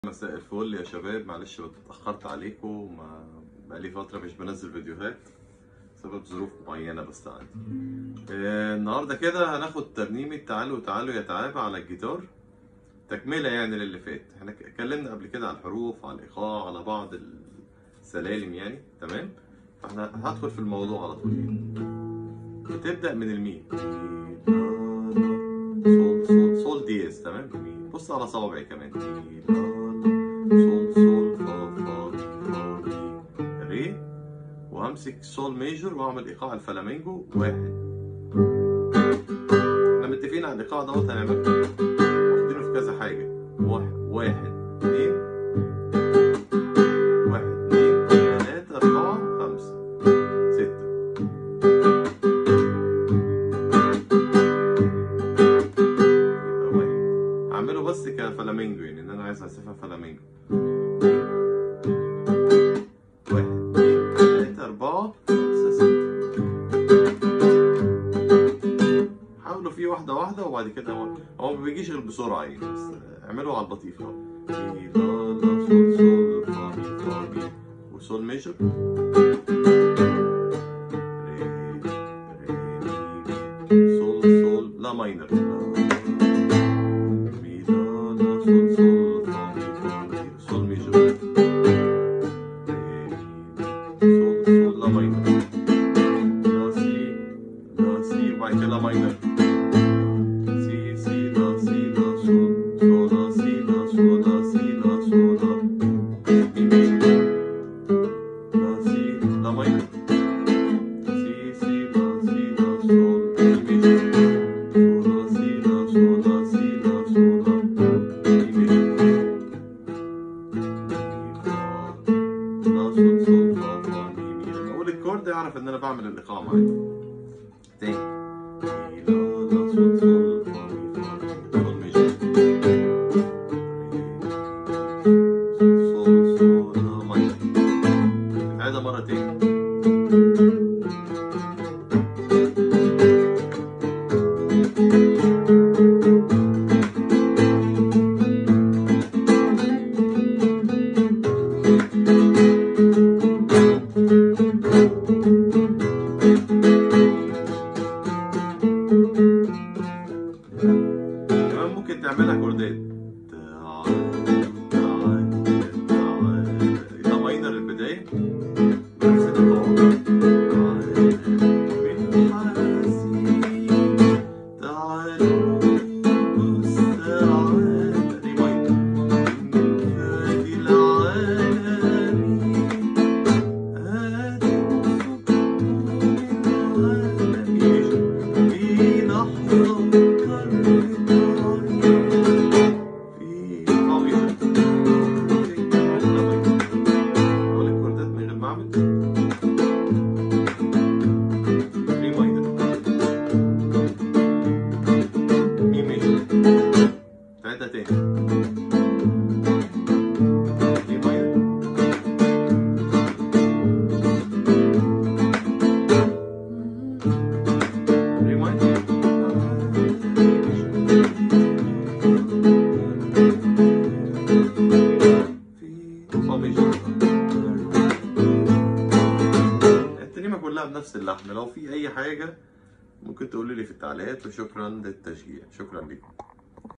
مساء الفل يا شباب معلش اتأخرت عليكم ما بقالي فترة مش بنزل فيديوهات بسبب ظروف معينة بس عندي آه، النهاردة كده هناخد ترنيمة تعالوا تعالوا يا تعابة على الجيتار تكملة يعني للي فات احنا ك- اتكلمنا قبل كده على الحروف على الإيقاع على بعض السلالم يعني تمام فاحنا هدخل في الموضوع على طول يعني. بتبدأ من المي صول صول صول دياز تمام مي. بص على صوابعي كمان مي لا لا صول صول فا فا مي فا مي ري وهمسك صول ميجور واعمل ايقاع الفلامينجو واحد احنا متفقين على الايقاع دوت هنعمله واخدينه في كذا حاجه واحد واحد اتنين واحد اتنين تلاته اربعه خمسه سته يبقى واحد هعمله بس كفلامينجو يعني ان انا عايز اعزفها فلامينجو واحد اتنين تلاتة أربعة خمسة ستة حاولوا فيه واحدة واحدة وبعد كده هو هو ما بيجيش غير بسرعة يعني بس اعملوا على اللطيف اهو مي لا لا صول صول فا مي فا مي وصول ميجر ري ري مي مي صول صول لا ماينر مي لا لا صول صول فا مي فا مي صول ميجر ري مي صول صول لا ماينر لا سي لا سي وبعد كده لا ماينر سي سي لا سي لا صول صول لا سي لا صول لا سي لا صول لا مي ميجر لا سي لا ماينر سي سي لا سي لا صول مي ميجر صول لا سي لا صول لا سي لا صول لا مي ميجر لا صول صول فا فا مي مي لما اقول الكورد اعرف ان انا بعمل الايقاع معايا تاني مي لا لا صول صول فا مي فا مي صول ميجر صول صول لا ماينر نعيدها مرة تاني كمان ممكن تعملها كوردات تعال تعال تعال ده ماينر البداية نفس الإيقاع تعال بالحاسين تعالوا بالسعادة دي ماينر من فادي العالمين هاتوا سكون العالمين في لحظة قررت في طاوية أقول الكوردات من غير ما أعمل ريمايندر مي ميجر تعيدها تاني ريمايندر ريمايندر في فا ميجر الترنيمة كلها بنفس اللحن لو في أي حاجة ممكن تقولي لي في التعليقات وشكرا للتشجيع شكرا لكم